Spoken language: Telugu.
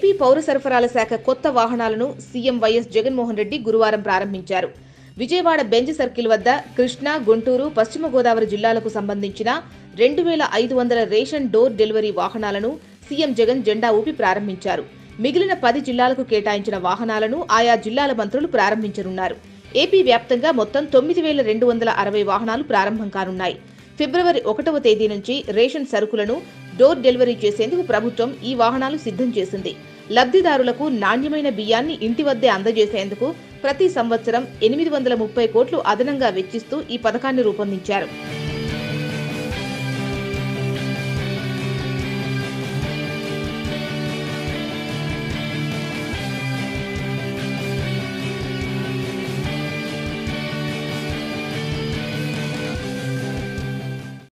ఏపీ పౌర సరఫరాల శాఖ కొత్త వాహనాలను సీఎం వైఎస్ జగన్మోహన్ రెడ్డి గురువారం ప్రారంభించారు విజయవాడ బెంజ్ సర్కిల్ వద్ద కృష్ణా గుంటూరు పశ్చిమ గోదావరి జిల్లాలకు సంబంధించిన రెండు వేల ఐదు వందల రేషన్ డోర్ డెలివరీ వాహనాలను సీఎం జగన్ జెండా ఊపి ప్రారంభించారు మిగిలిన పది జిల్లాలకు కేటాయించిన వాహనాలను ఆయా జిల్లాల మంత్రులు ప్రారంభించనున్నారు ఏపీ వ్యాప్తంగా మొత్తం తొమ్మిది వేల రెండు వందల అరవై వాహనాలు ప్రారంభం కానున్నాయి ఫిబ్రవరి ఒకటవ తేదీ నుంచి రేషన్ సరుకులను డోర్ డెలివరీ చేసేందుకు ప్రభుత్వం ఈ వాహనాలు సిద్ధం చేసింది లబ్ధిదారులకు నాణ్యమైన బియ్యాన్ని ఇంటి వద్దే అందజేసేందుకు ప్రతి సంవత్సరం ఎనిమిది వందల ముప్పై కోట్లు అదనంగా వెచ్చిస్తూ ఈ పథకాన్ని రూపొందించారు